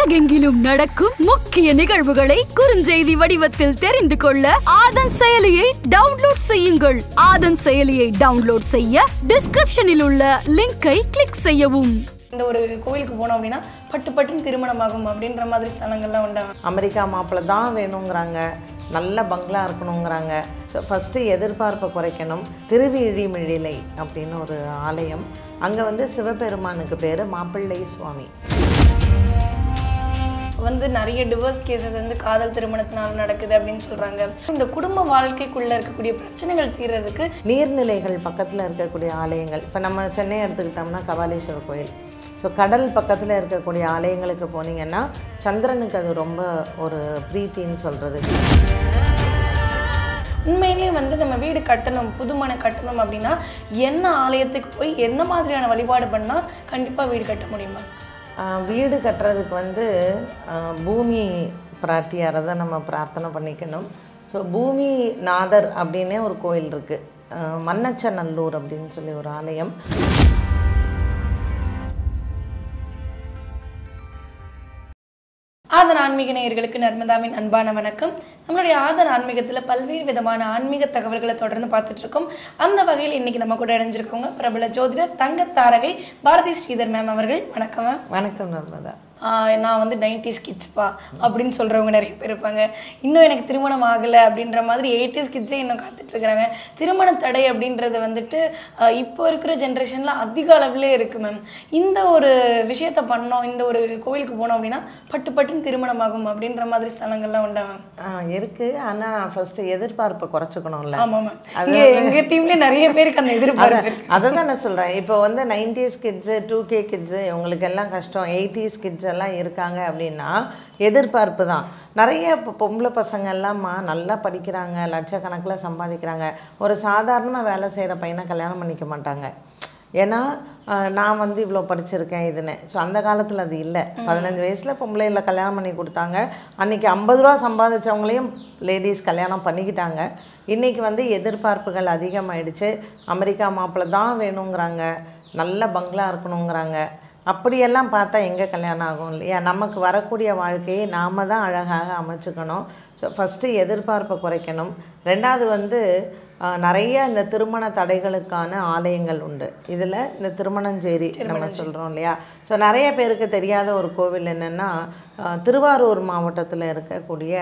உலகெங்கிலும் நடக்கும் முக்கிய நிகழ்வுகளை குறுஞ்செய்தி வடிவத்தில் தெரிந்து கொள்ள ஆதன் செயலியை டவுன்லோட் செய்யுங்கள் ஆதன் செயலியை டவுன்லோட் செய்ய டிஸ்கிரிப்ஷனில் உள்ள லிங்கை கிளிக் செய்யவும் இந்த ஒரு கோவிலுக்கு போனோம் அப்படின்னா பட்டு பட்டுன்னு திருமணமாகும் அப்படின்ற மாதிரி ஸ்தலங்கள்லாம் உண்டா அமெரிக்கா மாப்பிள்ளை தான் வேணுங்கிறாங்க நல்ல பங்களா இருக்கணுங்கிறாங்க ஸோ ஃபஸ்ட்டு எதிர்பார்ப்பை குறைக்கணும் திருவிழிமிழிலை அப்படின்னு ஒரு ஆலயம் அங்கே வந்து சிவபெருமானுக்கு பேர் மாப்பிள்ளை சுவாமி வந்து நிறைய டிவோர்ஸ் கேசஸ் வந்து காதல் திருமணத்தினால நடக்குது அப்படின்னு சொல்றாங்க இந்த குடும்ப வாழ்க்கைக்குள்ள இருக்கக்கூடிய பிரச்சனைகள் தீர்றதுக்கு நீர்நிலைகள் பக்கத்தில் இருக்கக்கூடிய ஆலயங்கள் இப்போ நம்ம சென்னை எடுத்துக்கிட்டோம்னா கபாலீஸ்வரர் கோயில் ஸோ கடல் பக்கத்தில் இருக்கக்கூடிய ஆலயங்களுக்கு போனீங்கன்னா சந்திரனுக்கு அது ரொம்ப ஒரு பிரீத்தின்னு சொல்கிறது உண்மையிலேயே வந்து நம்ம வீடு கட்டணும் புதுமனை கட்டணும் அப்படின்னா என்ன ஆலயத்துக்கு போய் என்ன மாதிரியான வழிபாடு பண்ணா கண்டிப்பா வீடு கட்ட முடியுமா ஆஹ் வீடு கட்டுறதுக்கு வந்து ஆஹ் பூமி பிராட்டியாரை தான் நம்ம பிரார்த்தனை பண்ணிக்கணும் ஸோ பூமி நாதர் அப்படின்னே ஒரு கோயில் இருக்குது மன்னச்சநல்லூர் அப்படின்னு சொல்லி ஒரு ஆலயம் ஆதன் ஆன்மீக நேயர்களுக்கு நர்மதாவின் அன்பான வணக்கம் நம்மளுடைய ஆதன் ஆன்மீகத்தில் பல்வேறு விதமான ஆன்மீக தகவல்களை தொடர்ந்து பார்த்துட்டு இருக்கோம் அந்த வகையில் இன்னைக்கு நம்ம கூட இணைஞ்சிருக்கவங்க பிரபல ஜோதிடர் தங்க தாரகை பாரதி ஸ்ரீதர் மேம் அவர்கள் வணக்கம் மேம் வணக்கம் நர்மதா ஆஹ் நான் வந்து நைன்டிஸ் கிட்ஸ்ப்பா அப்படின்னு சொல்கிறவங்க நிறைய பேர் இருப்பாங்க இன்னும் எனக்கு திருமணம் ஆகலை அப்படின்ற மாதிரி எயிட்டிஸ் கிட்ஸே இன்னும் காத்துட்டு இருக்கிறாங்க திருமண தடை அப்படின்றது வந்துட்டு ஆஹ் இப்போ இருக்கிற ஜென்ரேஷனில் அதிக அளவிலே இருக்கு மேம் இந்த ஒரு விஷயத்த பண்ணோம் இந்த ஒரு கோவிலுக்கு போனோம் அப்படின்னா பட்டு பட்டுன்னு திருமணமாகும் அப்படின்ற மாதிரி ஸ்தலங்கள்லாம் உண்டா மேம் ஆஹ் இருக்கு ஆனால் ஃபஸ்ட்டு எதிர்பார்ப்பை குறைச்சிக்கணும்ல ஆமாம் மேம் இங்கே எங்கள் டீம்லேயே நிறைய பேருக்கு அந்த எதிர்பார்ப்பு இருக்கு அதை தான் நான் சொல்கிறேன் இப்போ வந்து nineties kids two K kids இவங்களுக்கு எல்லாம் கஷ்டம் எயிட்டிஸ் கிட்ஸ் எல்லாம் இருக்காங்க அப்படின்னா எதிர்பார்ப்பு தான் நிறைய இப்போ பொம்பளை பசங்க எல்லாம்மா நல்லா படிக்கிறாங்க லட்சக்கணக்கில் சம்பாதிக்கிறாங்க ஒரு சாதாரணமாக வேலை செய்கிற பையனை கல்யாணம் பண்ணிக்க மாட்டாங்க ஏன்னா ஆஹ், நான் வந்து இவ்வளோ படிச்சிருக்கேன் இதுன்னு ஸோ அந்த காலத்தில் அது இல்லை பதினஞ்சு வயசில் பொம்பளையில கல்யாணம் பண்ணி கொடுத்தாங்க அன்றைக்கி ஐம்பது ரூபா சம்பாதிச்சவங்களையும் லேடிஸ் கல்யாணம் பண்ணிக்கிட்டாங்க இன்றைக்கி வந்து எதிர்பார்ப்புகள் அதிகமாயிடுச்சு அமெரிக்கா மாப்பிள்ளை தான் வேணுங்கிறாங்க நல்ல பங்களா இருக்கணுங்கிறாங்க அப்படியெல்லாம் பார்த்தா எங்கே கல்யாணம் ஆகும் இல்லையா நமக்கு வரக்கூடிய வாழ்க்கையை நாம் தான் அழகாக அமைச்சுக்கணும் ஸோ ஃபஸ்ட்டு எதிர்பார்ப்பை குறைக்கணும் ரெண்டாவது வந்து ஆஹ், நிறைய இந்த திருமண தடைகளுக்கான ஆலயங்கள் உண்டு இதில் இந்த திருமணஞ்சேரி நம்ம சொல்கிறோம் இல்லையா ஸோ நிறைய பேருக்கு தெரியாத ஒரு கோவில் என்னென்னா திருவாரூர் மாவட்டத்தில் இருக்கக்கூடிய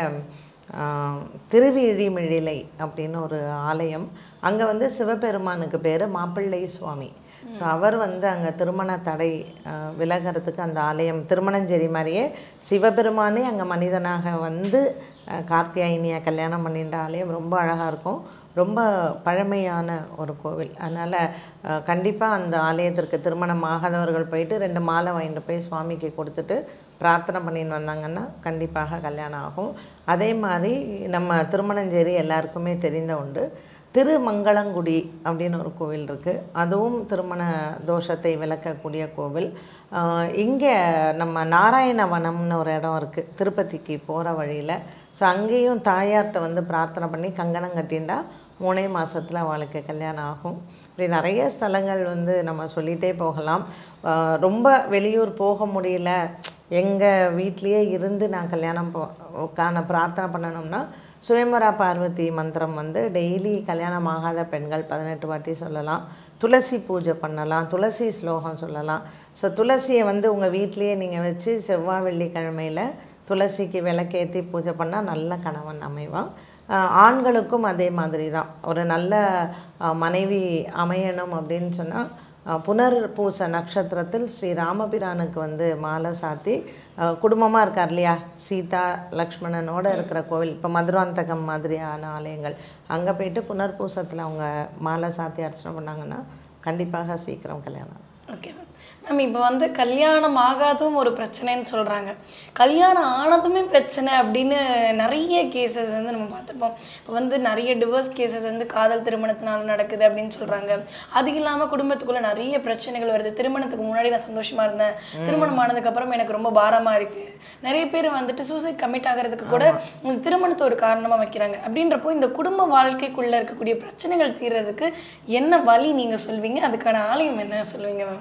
ஆஹ், திருவிழிமிழிலை அப்படின்னு ஒரு ஆலயம் அங்கே வந்து சிவபெருமானுக்கு பேர் மாப்பிள்ளை சுவாமி ஸோ அவர் வந்து அங்கே திருமண தடை ஆஹ், விலகிறதுக்கு அந்த ஆலயம் திருமணஞ்சேரி மாதிரியே சிவபெருமானே அங்கே மனிதனாக வந்து ஆஹ், கார்த்தியாயினியை கல்யாணம் பண்ணிட்ட ஆலயம் ரொம்ப அழகாக இருக்கும் ரொம்ப பழமையான ஒரு கோவில் அதனால் கண்டிப்பாக அந்த ஆலயத்திற்கு திருமணம் ஆகாதவர்கள் போயிட்டு ரெண்டு மாலை வாங்கிட்டு போய் சுவாமிக்கு கொடுத்துட்டு பிரார்த்தனை பண்ணின்னு வந்தாங்கன்னா கண்டிப்பாக கல்யாணம் ஆகும் அதே மாதிரி நம்ம திருமணஞ்சேரி எல்லாருக்குமே தெரிந்த உண்டு திருமங்களங்குடி அப்படின்னு ஒரு கோவில் இருக்குது அதுவும் திருமண தோஷத்தை விளக்கக்கூடிய கோவில் இங்கே நம்ம நாராயணவனம்னு ஒரு இடம் இருக்குது திருப்பதிக்கு போகிற வழியில் ஸோ அங்கேயும் தாயார்கிட்ட வந்து பிரார்த்தனை பண்ணி கங்கணம் கட்டிண்டா மூணே மாதத்தில் அவளுக்கு கல்யாணம் ஆகும் இப்படி நிறைய ஸ்தலங்கள் வந்து நம்ம சொல்லிகிட்டே போகலாம் ஆஹ் ரொம்ப வெளியூர் போக முடியல எங்கள் வீட்லேயே இருந்து நான் கல்யாணம் போ காண பிரார்த்தனை பண்ணணும்னா சுயம்பரா பார்வதி மந்திரம் வந்து டெய்லி கல்யாணம் ஆகாத பெண்கள் பதினெட்டு வாட்டி சொல்லலாம் துளசி பூஜை பண்ணலாம் துளசி ஸ்லோகம் சொல்லலாம் ஸோ துளசியை வந்து உங்கள் வீட்லேயே நீங்கள் வச்சு செவ்வாய் வெள்ளிக்கிழமையில் துளசிக்கு விளக்கேற்றி பூஜை பண்ணால் நல்ல கணவன் அமைவான் ஆஹ் ஆண்களுக்கும் அதே மாதிரி தான் ஒரு நல்ல ஆஹ் மனைவி அமையணும் அப்படின்னு சொன்னால் புனர் பூச நட்சத்திரத்தில் ஸ்ரீ ராமபிரானுக்கு வந்து மாலை சாத்தி குடும்பமாக இருக்கார் இல்லையா சீதா லக்ஷ்மணனோட இருக்கிற கோவில் இப்போ மதுராந்தகம் மாதிரியான ஆலயங்கள் அங்கே போயிட்டு புனர்பூசத்தில் அவங்க மாலை சாத்தி அர்ச்சனை பண்ணாங்கன்னா கண்டிப்பாக சீக்கிரம் கல்யாணம் ஓகே மேம் மேம் இப்போ வந்து கல்யாணம் ஆகாதும் ஒரு பிரச்சனைன்னு சொல்கிறாங்க கல்யாணம் ஆனதுமே பிரச்சனை அப்படின்னு நிறைய கேசஸ் வந்து நம்ம பார்த்துப்போம் இப்போ வந்து நிறைய டிவோர்ஸ் கேசஸ் வந்து காதல் திருமணத்தினால நடக்குது அப்படின்னு சொல்கிறாங்க அது இல்லாமல் குடும்பத்துக்குள்ளே நிறைய பிரச்சனைகள் வருது திருமணத்துக்கு முன்னாடி நான் சந்தோஷமாக இருந்தேன் திருமணம் ஆனதுக்கப்புறம் எனக்கு ரொம்ப பாரமாக இருக்குது நிறைய பேர் வந்துட்டு சூசைட் கமிட் ஆகிறதுக்கு கூட இந்த திருமணத்தை ஒரு காரணமாக வைக்கிறாங்க அப்படின்றப்போ இந்த குடும்ப வாழ்க்கைக்குள்ளே இருக்கக்கூடிய பிரச்சனைகள் தீர்றதுக்கு என்ன வழி நீங்கள் சொல்வீங்க அதுக்கான ஆலயம் என்ன சொல்லுவீங்க மேம்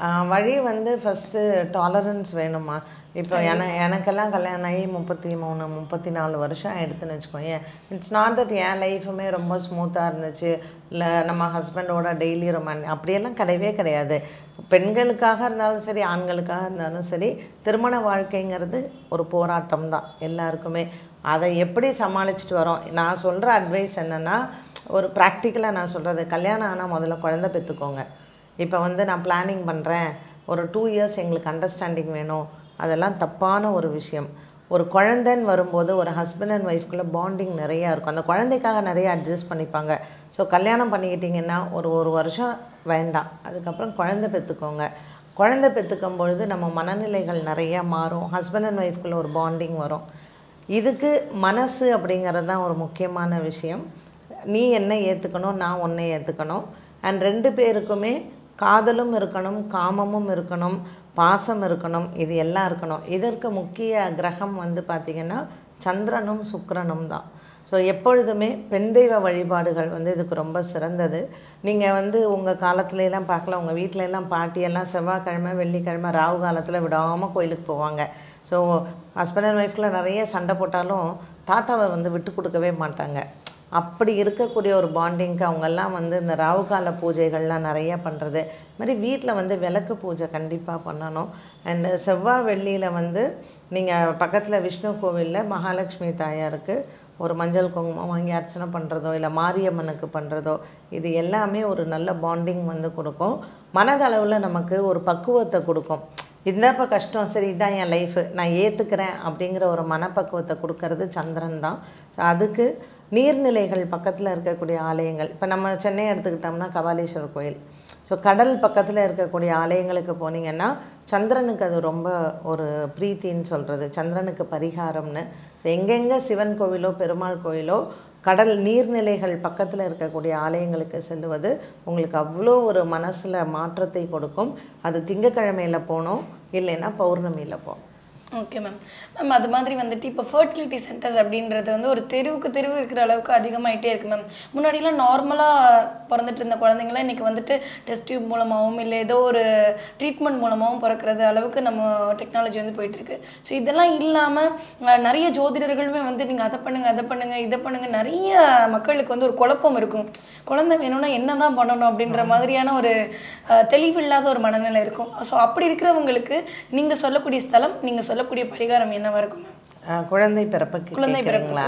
ஆஹ் வழி வந்து ஃபஸ்ட்டு டாலரன்ஸ் வேணுமா இப்போ என எனக்கெல்லாம் கல்யாணம் ஆகி முப்பத்தி மூணு முப்பத்தி நாலு வருஷம் ஆயிடுத்துன்னு வச்சுக்கோங்க இட்ஸ் நாட் தட் என் லைஃபுமே ரொம்ப ஸ்மூத்தாக இருந்துச்சு இல்லை நம்ம ஹஸ்பண்டோட டெய்லி ரொமான் அப்படியெல்லாம் கிடையவே கிடையாது பெண்களுக்காக இருந்தாலும் சரி ஆண்களுக்காக இருந்தாலும் சரி திருமண வாழ்க்கைங்கிறது ஒரு போராட்டம் தான் எல்லாருக்குமே அதை எப்படி சமாளிச்சுட்டு வரோம் நான் சொல்கிற அட்வைஸ் என்னென்னா ஒரு ப்ராக்டிக்கலாக நான் சொல்கிறது கல்யாணம் ஆனால் முதல்ல குழந்தை பெற்றுக்கோங்க இப்போ வந்து நான் பிளானிங் பண்ணுறேன் ஒரு டூ இயர்ஸ் எங்களுக்கு அண்டர்ஸ்டாண்டிங் வேணும் அதெல்லாம் தப்பான ஒரு விஷயம் ஒரு குழந்தைன்னு வரும்போது ஒரு ஹஸ்பண்ட் அண்ட் ஒய்ஃப்குள்ளே பாண்டிங் நிறையா இருக்கும் அந்த குழந்தைக்காக நிறைய அட்ஜஸ்ட் பண்ணிப்பாங்க ஸோ கல்யாணம் பண்ணிக்கிட்டிங்கன்னா ஒரு ஒரு வருஷம் வேண்டாம் அதுக்கப்புறம் குழந்தை பெற்றுக்கோங்க குழந்தை பெற்றுக்கும் பொழுது நம்ம மனநிலைகள் நிறையா மாறும் ஹஸ்பண்ட் அண்ட் ஒய்ஃப்குள்ளே ஒரு பாண்டிங் வரும் இதுக்கு மனசு அப்படிங்கிறது தான் ஒரு முக்கியமான விஷயம் நீ என்ன ஏற்றுக்கணும் நான் உன்னை ஏற்றுக்கணும் அண்ட் ரெண்டு பேருக்குமே காதலும் இருக்கணும் காமமும் இருக்கணும் பாசம் இருக்கணும் இது எல்லாம் இருக்கணும் இதற்கு முக்கிய கிரகம் வந்து பார்த்திங்கன்னா சந்திரனும் சுக்கிரனும் தான் ஸோ எப்பொழுதுமே பெண் தெய்வ வழிபாடுகள் வந்து இதுக்கு ரொம்ப சிறந்தது நீங்கள் வந்து உங்கள் காலத்துலலாம் பார்க்கலாம் உங்கள் வீட்ல எல்லாம் பாட்டியெல்லாம் செவ்வாய்க்கிழமை வெள்ளிக்கிழமை ராகு காலத்தில் விடாமல் கோயிலுக்கு போவாங்க ஸோ ஹஸ்பண்ட் அண்ட் ஒய்ஃப்குள்ள நிறைய சண்டை போட்டாலும் தாத்தாவை வந்து விட்டு கொடுக்கவே மாட்டாங்க அப்படி இருக்கக்கூடிய ஒரு பாண்டிங்க்கு அவங்கெல்லாம் வந்து இந்த ராவுகால பூஜைகள்லாம் நிறைய பண்ணுறது இது மாதிரி வீட்டில் வந்து விளக்கு பூஜை கண்டிப்பாக பண்ணணும் அண்டு செவ்வாய் வெள்ளியில் வந்து நீங்கள் பக்கத்தில் விஷ்ணு கோவிலில் மகாலட்சுமி தாயாருக்கு ஒரு மஞ்சள் குங்குமம் வாங்கி அர்ச்சனை பண்ணுறதோ இல்லை மாரியம்மனுக்கு பண்ணுறதோ இது எல்லாமே ஒரு நல்ல பாண்டிங் வந்து கொடுக்கும் மனதளவில் நமக்கு ஒரு பக்குவத்தை கொடுக்கும் இதாப்பா கஷ்டம் சரி இதான் என் லைஃபு நான் ஏற்றுக்கிறேன் அப்படிங்கிற ஒரு மனப்பக்குவத்தை கொடுக்கறது சந்திரன் தான் ஸோ அதுக்கு நீர்நிலைகள் பக்கத்தில் இருக்கக்கூடிய ஆலயங்கள் இப்போ நம்ம சென்னை எடுத்துக்கிட்டோம்னா கபாலீஸ்வரர் கோயில் ஸோ கடல் பக்கத்தில் இருக்கக்கூடிய ஆலயங்களுக்கு போனீங்கன்னா சந்திரனுக்கு அது ரொம்ப ஒரு பிரீத்தின்னு சொல்கிறது சந்திரனுக்கு பரிகாரம்னு ஸோ எங்கெங்கே சிவன் கோவிலோ பெருமாள் கோயிலோ கடல் நீர்நிலைகள் பக்கத்தில் இருக்கக்கூடிய ஆலயங்களுக்கு செல்லுவது உங்களுக்கு அவ்வளோ ஒரு மனசில் மாற்றத்தை கொடுக்கும் அது திங்கக்கிழமையில் போகணும் இல்லைன்னா பௌர்ணமியில் போகணும் ஓகே மேம் மேம் அது மாதிரி வந்துட்டு இப்போ ஃபர்டிலிட்டி சென்டர்ஸ் அப்படின்றது வந்து ஒரு தெருவுக்கு தெருவு இருக்கிற அளவுக்கு அதிகமாயிட்டே இருக்கு மேம் முன்னாடிலாம் நார்மலாக பிறந்துட்டு இருந்த குழந்தைங்களாம் இன்னைக்கு வந்துட்டு டெஸ்ட் டியூப் மூலமாகவும் இல்லை ஏதோ ஒரு ட்ரீட்மெண்ட் மூலமாகவும் பிறக்கிறது அளவுக்கு நம்ம டெக்னாலஜி வந்து போயிட்டு இருக்கு ஸோ இதெல்லாம் இல்லாமல் நிறைய ஜோதிடர்களுமே வந்து நீங்கள் அதை பண்ணுங்க அதை பண்ணுங்க இதை பண்ணுங்க நிறைய மக்களுக்கு வந்து ஒரு குழப்பம் இருக்கும் குழந்தை வேணும்னா என்ன தான் பண்ணணும் அப்படின்ற மாதிரியான ஒரு அஹ், தெளிவில்லாத ஒரு மனநிலை இருக்கும் ஸோ அப்படி இருக்கிறவங்களுக்கு நீங்கள் சொல்லக்கூடிய ஸ்தலம் நீங்கள் சொல்லக்கூடிய பரிகாரம் என்னவா இருக்கும் மேம் ஆஹ் குழந்தை பிறப்புக்கு குழந்தை கேட்குறீங்களா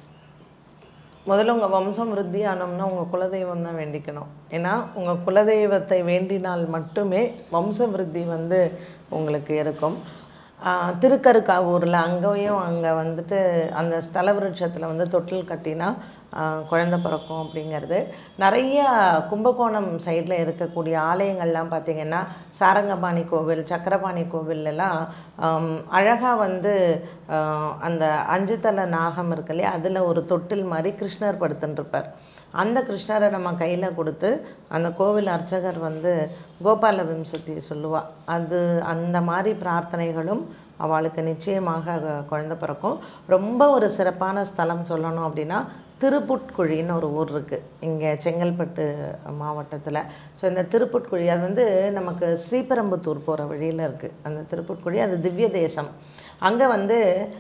முதல்ல உங்கள் வம்சம் விருத்தி ஆனோம்னா உங்கள் குலதெய்வம் தான் வேண்டிக்கணும் ஏன்னா உங்கள் குலதெய்வத்தை வேண்டினால் மட்டுமே வம்ச விருத்தி வந்து உங்களுக்கு இருக்கும் ஆஹ் திருக்கருக்காவூரில் அங்கேயும் அங்கே வந்துட்டு அந்த ஸ்தல விருட்சத்தில் வந்து தொட்டில் கட்டினா ஆஹ் குழந்தை பிறக்கும் அப்படிங்கிறது நிறைய கும்பகோணம் சைடில் இருக்கக்கூடிய ஆலயங்கள்லாம் பார்த்திங்கன்னா சாரங்கபாணி கோவில் சக்கரபாணி கோவில்லலாம் அழகாக வந்து ஆஹ் அந்த அஞ்சு தலை நாகம் இருக்கு இல்லையா அதில் ஒரு தொட்டில் மாதிரி கிருஷ்ணர் படுத்துட்டுருப்பார் அந்த கிருஷ்ணரை நம்ம கையில் கொடுத்து அந்த கோவில் அர்ச்சகர் வந்து கோபால விம்சதி சொல்லுவா அது அந்த மாதிரி பிரார்த்தனைகளும் அவளுக்கு நிச்சயமாக க- குழந்தை பிறக்கும் ரொம்ப ஒரு சிறப்பான ஸ்தலம் சொல்லணும் அப்படின்னா திருப்புட்குழின்னு ஒரு ஊர் இருக்குது இங்கே செங்கல்பட்டு மாவட்டத்தில் ஸோ இந்த திருப்புட்குழி அது வந்து நமக்கு ஸ்ரீபெரும்புத்தூர் போகிற வழியில் இருக்குது அந்த திருப்புட்குழி அது திவ்ய தேசம் அங்கே வந்து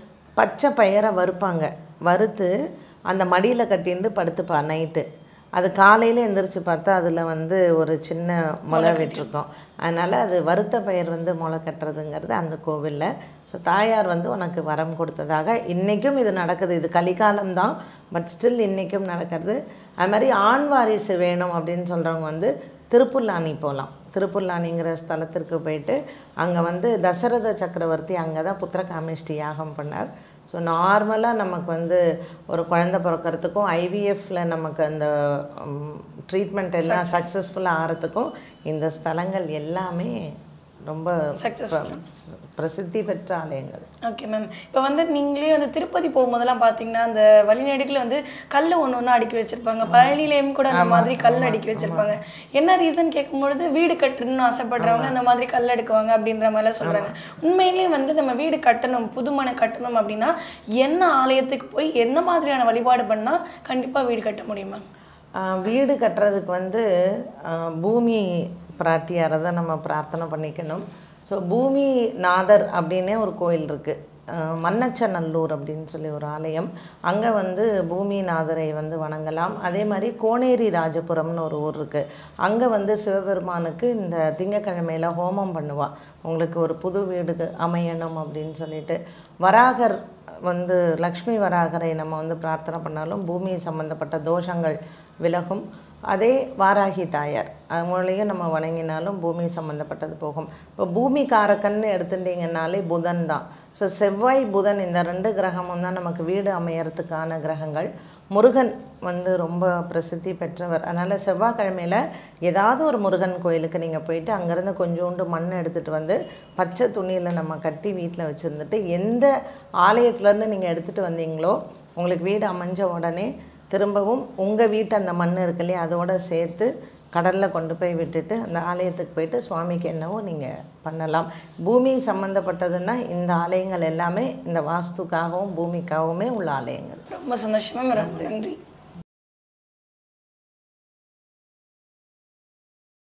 பச்சை பயிரை வறுப்பாங்க வறுத்து அந்த மடியில் கட்டிண்டு படுத்துப்பா நைட்டு அது காலையில் எந்திரிச்சு பார்த்தா அதில் வந்து ஒரு சின்ன முளை விட்டுருக்கோம் அதனால் அது வறுத்த பயிர் வந்து முளை கட்டுறதுங்கிறது அந்த கோவிலில் ஸோ தாயார் வந்து உனக்கு வரம் கொடுத்ததாக இன்றைக்கும் இது நடக்குது இது கலிகாலம் தான் பட் ஸ்டில் இன்றைக்கும் நடக்கிறது அது மாதிரி ஆண் வாரிசு வேணும் அப்படின்னு சொல்கிறவங்க வந்து திருப்புல்லானி போகலாம் திருப்புல்லானிங்கிற ஸ்தலத்திற்கு போயிட்டு அங்கே வந்து தசரத சக்கரவர்த்தி அங்கே தான் புத்திரகாமேஷ்டி யாகம் பண்ணார் ஸோ நார்மலாக நமக்கு வந்து ஒரு குழந்தை பிறக்கிறதுக்கும் ஐவிஎஃப்ல நமக்கு அந்த ட்ரீட்மெண்ட் எல்லாம் சக்ஸஸ்ஃபுல்லாக ஆகிறதுக்கும் இந்த ஸ்தலங்கள் எல்லாமே ரொம்ப Successful. பிர- பிரசித்தி பெற்ற ஆலயங்கள் ஓகே மேம் இப்போ வந்து நீங்களே வந்து திருப்பதி போகும்போதெல்லாம் பார்த்தீங்கன்னா அந்த வழிநடுக்கில் வந்து கல் ஒன்று ஒன்று அடுக்கி வச்சிருப்பாங்க பழனிலையும் கூட அந்த மாதிரி கல் அடுக்கி வச்சிருப்பாங்க என்ன ரீசன் கேட்கும்பொழுது வீடு கட்டணும்னு ஆசைப்படுறவங்க அந்த மாதிரி கல் அடுக்குவாங்க அப்படின்ற மாதிரிலாம் சொல்றாங்க உண்மையிலேயே வந்து நம்ம வீடு கட்டணும் புதுமனை கட்டணும் அப்படின்னா என்ன ஆலயத்துக்கு போய் எந்த மாதிரியான வழிபாடு பண்ணா கண்டிப்பா வீடு கட்ட முடியுமா ஆஹ் வீடு கட்டுறதுக்கு வந்து ஆஹ் பூமி பிராட்டியாரை தான் நம்ம பிரார்த்தனை பண்ணிக்கணும் ஸோ பூமி நாதர் அப்படின்னே ஒரு கோயில் இருக்குது மன்னச்சநல்லூர் அப்படின்னு சொல்லி ஒரு ஆலயம் அங்கே வந்து பூமிநாதரை வந்து வணங்கலாம் அதே மாதிரி கோனேரி ராஜபுரம்னு ஒரு ஊர் இருக்குது அங்கே வந்து சிவபெருமானுக்கு இந்த திங்கக்கிழமையில் ஹோமம் பண்ணுவா உங்களுக்கு ஒரு புது வீடு அமையணும் அப்படின்னு சொல்லிட்டு வராகர் வந்து லக்ஷ்மி வராகரை நம்ம வந்து பிரார்த்தனை பண்ணாலும் பூமி சம்பந்தப்பட்ட தோஷங்கள் விலகும் அதே வாராகி தாயார் அவங்களையும் நம்ம வணங்கினாலும் பூமி சம்மந்தப்பட்டது போகும் இப்போ பூமி காரக்கன்னு எடுத்துட்டிங்கனாலே புதன் தான் ஸோ செவ்வாய் புதன் இந்த ரெண்டு கிரகமும் தான் நமக்கு வீடு அமையறதுக்கான கிரகங்கள் முருகன் வந்து ரொம்ப பிரசித்தி பெற்றவர் அதனால் செவ்வாய்க்கிழமையில் ஏதாவது ஒரு முருகன் கோயிலுக்கு நீங்கள் போயிட்டு அங்கேருந்து கொஞ்சோண்டு மண் எடுத்துகிட்டு வந்து பச்சை துணியில் நம்ம கட்டி வீட்டில் வச்சுருந்துட்டு எந்த ஆலயத்துலேருந்து நீங்கள் எடுத்துகிட்டு வந்தீங்களோ உங்களுக்கு வீடு அமைஞ்ச உடனே திரும்பவும் உங்கள் வீட்டு அந்த மண் இருக்கு இல்லையா அதோட சேர்த்து கடலில் கொண்டு போய் விட்டுட்டு அந்த ஆலயத்துக்கு போயிட்டு சுவாமிக்கு என்னவோ நீங்கள் பண்ணலாம் பூமி சம்மந்தப்பட்டதுன்னா இந்த ஆலயங்கள் எல்லாமே இந்த வாஸ்துக்காகவும் பூமிக்காகவுமே உள்ள ஆலயங்கள் ரொம்ப சந்தோஷமா ரொம்ப நன்றி